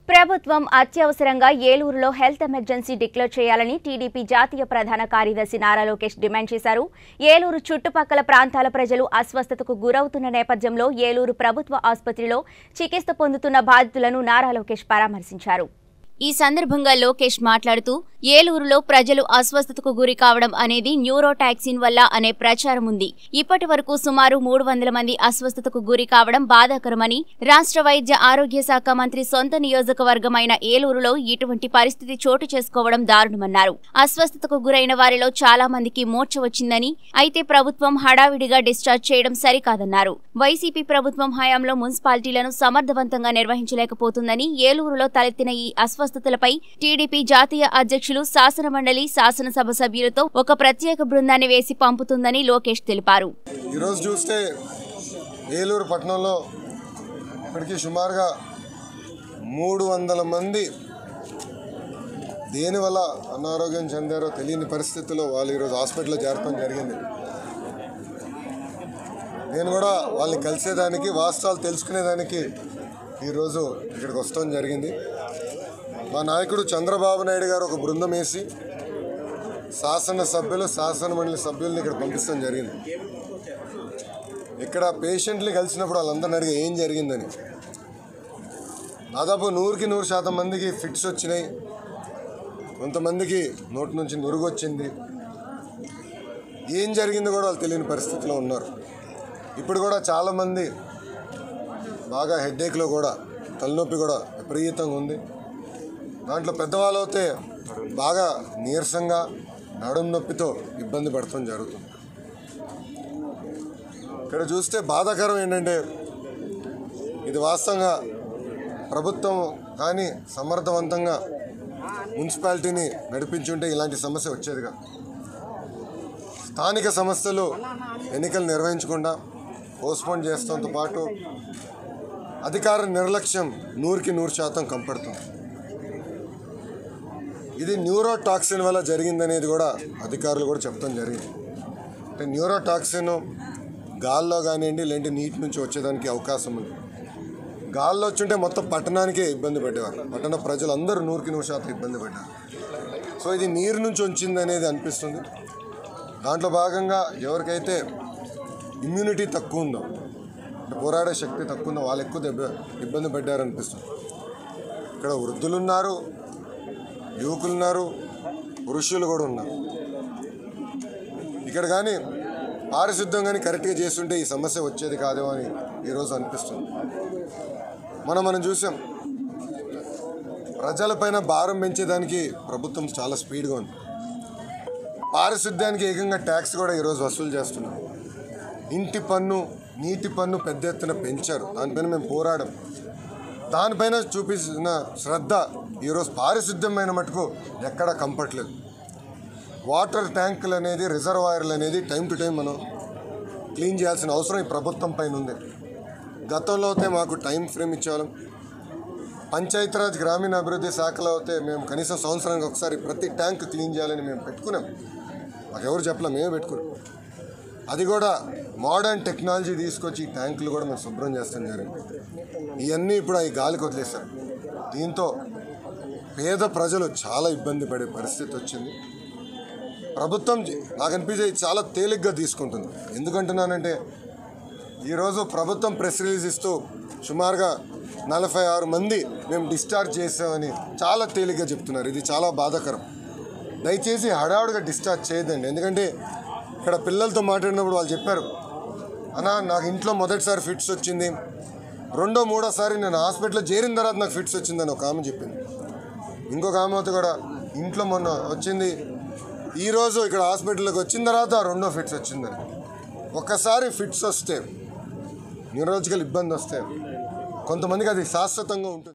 ప్రభుత్వం అత్యవసరంగా ఏలూరులో హెల్త్ ఎమర్జెన్సీ డిక్లేర్ చేయాలని టీడీపీ జాతీయ ప్రధాన కార్యదర్శి నారా లోకేష్ డిమాండ్ చేశారు ఏలూరు చుట్టుపక్కల ప్రాంతాల ప్రజలు అస్వస్థతకు గురవుతున్న నేపథ్యంలో ఏలూరు ప్రభుత్వ ఆసుపత్రిలో చికిత్స పొందుతున్న బాధితులను నారా లోకేష్ పరామర్శించారు ఈ సందర్భంగా లోకేష్ మాట్లాడుతూ ఏలూరులో ప్రజలు అస్వస్థతకు గురి కావడం అనేది న్యూరోటాక్సిన్ వల్ల అనే ప్రచారం ఉంది ఇప్పటి వరకు సుమారు మూడు వందల మంది అస్వస్థతకు గురి కావడం బాధాకరమని రాష్ట్ర వైద్య ఆరోగ్య శాఖ మంత్రి సొంత నియోజకవర్గమైన ఏలూరులో ఇటువంటి పరిస్థితి చోటు చేసుకోవడం దారుణమన్నారు అస్వస్థతకు గురైన వారిలో చాలా మందికి మూర్ఛ వచ్చిందని అయితే ప్రభుత్వం హడావిడిగా డిశ్చార్జ్ చేయడం సరికాదన్నారు వైసీపీ ప్రభుత్వం హయాంలో మున్సిపాలిటీలను సమర్థవంతంగా నిర్వహించలేకపోతుందని ఏలూరులో తలెత్తిన ఈ అస్వస్థతలపై టీడీపీ జాతీయ అధ్యక్షులు శాసనమండలి శాసనసభ సభ్యులతో ఒక ప్రత్యేక బృందాన్ని వేసి పంపుతుందని లోకేష్ తెలిపారు ఈరోజు చూస్తే ఏలూరు పట్టణంలో ఇప్పటికీ సుమారుగా మూడు వందల మంది దేనివల్ల అనారోగ్యం చెందారో తెలియని పరిస్థితుల్లో వాళ్ళు ఈరోజు హాస్పిటల్లో చేరటం జరిగింది నేను కూడా వాళ్ళని కలిసేదానికి వాస్తవాలు తెలుసుకునేదానికి ఈరోజు ఇక్కడికి వస్తాం జరిగింది మా నాయకుడు చంద్రబాబు నాయుడు గారు ఒక బృందం వేసి శాసనసభ్యులు శాసన మండలి సభ్యుల్ని ఇక్కడ పంపిస్తాం జరిగింది ఇక్కడ పేషెంట్లు కలిసినప్పుడు వాళ్ళందరిని అడిగి ఏం జరిగిందని దాదాపు నూరుకి నూరు శాతం మందికి ఫిట్స్ వచ్చినాయి కొంతమందికి నోటి నుంచి నురుగు వచ్చింది ఏం జరిగిందో కూడా వాళ్ళు తెలియని పరిస్థితిలో ఉన్నారు ఇప్పుడు కూడా చాలామంది బాగా హెడ్ఏక్లో కూడా తలనొప్పి కూడా విపరీతంగా ఉంది దాంట్లో పెద్దవాళ్ళు అయితే బాగా నీరసంగా నడుము నొప్పితో ఇబ్బంది పడటం జరుగుతుంది ఇక్కడ చూస్తే బాధాకరం ఏంటంటే ఇది వాస్తవంగా ప్రభుత్వం కానీ సమర్థవంతంగా మున్సిపాలిటీని నడిపించుంటే ఇలాంటి సమస్య వచ్చేది కాదు స్థానిక సంస్థలు ఎన్నికలు నిర్వహించకుండా పోస్ట్పోన్ చేసడంతో పాటు అధికార నిర్లక్ష్యం నూరుకి నూరు శాతం కంపడుతుంది ఇది న్యూరోటాక్సిన్ వల్ల జరిగిందనేది కూడా అధికారులు కూడా చెప్పడం జరిగింది అంటే న్యూరోటాక్సిన్ గాల్లో కానివ్వండి లేదంటే నీటి నుంచి వచ్చేదానికి అవకాశం ఉంది గాల్లో వచ్చుంటే మొత్తం పట్టణానికే ఇబ్బంది పడేవారు పట్టణ ప్రజలందరూ నూరుకి నూరు శాతం ఇబ్బంది పడ్డారు సో ఇది నీరు నుంచి వచ్చింది అనేది అనిపిస్తుంది దాంట్లో భాగంగా ఎవరికైతే ఇమ్యూనిటీ తక్కువ ఉందో అంటే పోరాడే శక్తి తక్కువ ఉందో వాళ్ళు ఎక్కువ దెబ్బ ఇబ్బంది పడ్డారు అనిపిస్తుంది ఇక్కడ వృద్ధులు ఉన్నారు యువకులు ఉన్నారు పురుషులు కూడా ఉన్నారు ఇక్కడ కానీ పారిశుద్ధం కానీ కరెక్ట్గా చేస్తుంటే ఈ సమస్య వచ్చేది కాదేమో అని ఈరోజు అనిపిస్తుంది మనం మనం చూసాం ప్రజలపైన భారం పెంచేదానికి ప్రభుత్వం చాలా స్పీడ్గా ఉంది పారిశుద్ధ్యానికి ఏకంగా ట్యాక్స్ కూడా ఈరోజు వసూలు చేస్తున్నాం ఇంటి పన్ను నీటి పన్ను పెద్ద ఎత్తున పెంచారు దానిపైన మేము పోరాడం దానిపైన చూపించిన శ్రద్ధ ఈరోజు పారిశుద్ధ్యమైన మటుకు ఎక్కడా కంపట్లేదు వాటర్ ట్యాంకులు అనేది రిజర్వాయర్లు అనేది టైం టు టైం మనం క్లీన్ చేయాల్సిన అవసరం ఈ ప్రభుత్వం పైన ఉంది గతంలో అయితే మాకు టైం ఫ్రేమ్ ఇచ్చేవాళ్ళం పంచాయతీరాజ్ గ్రామీణ అభివృద్ధి శాఖలో అయితే మేము కనీసం సంవత్సరానికి ఒకసారి ప్రతి ట్యాంక్ క్లీన్ చేయాలని మేము పెట్టుకున్నాం మాకు ఎవరు చెప్పలే మేమే పెట్టుకున్నాం అది కూడా మోడర్న్ టెక్నాలజీ తీసుకొచ్చి ఈ ట్యాంకులు కూడా మేము శుభ్రం చేస్తాం జరిగింది ఇవన్నీ ఇప్పుడు ఈ గాలికి వదిలేశారు దీంతో పేద ప్రజలు చాలా ఇబ్బంది పడే పరిస్థితి వచ్చింది ప్రభుత్వం జ- నాకు అనిపించే ఇది చాలా తేలిగ్గా తీసుకుంటుంది ఎందుకంటున్నానంటే ఈరోజు ప్రభుత్వం ప్రెస్ రిలీజ్ ఇస్తూ సుమారుగా నలభై ఆరు మంది మేము డిశ్చార్జ్ చేసామని చాలా తేలిగ్గా చెప్తున్నారు ఇది చాలా బాధాకరం దయచేసి హడావుడిగా డిశ్చార్జ్ చేయదండి ఎందుకంటే ఇక్కడ పిల్లలతో మాట్లాడినప్పుడు వాళ్ళు చెప్పారు అన్నా నాకు ఇంట్లో మొదటిసారి ఫిట్స్ వచ్చింది రెండో మూడోసారి నేను హాస్పిటల్లో చేరిన తర్వాత నాకు ఫిట్స్ వచ్చిందని ఒక ఆమె చెప్పింది ఇంకొక ఆమె అయితే కూడా ఇంట్లో మొన్న వచ్చింది ఈరోజు ఇక్కడ హాస్పిటల్కి వచ్చిన తర్వాత రెండో ఫిట్స్ వచ్చిందని ఒక్కసారి ఫిట్స్ వస్తే న్యూరలాజికల్ ఇబ్బంది వస్తే కొంతమందికి అది శాశ్వతంగా ఉంటుంది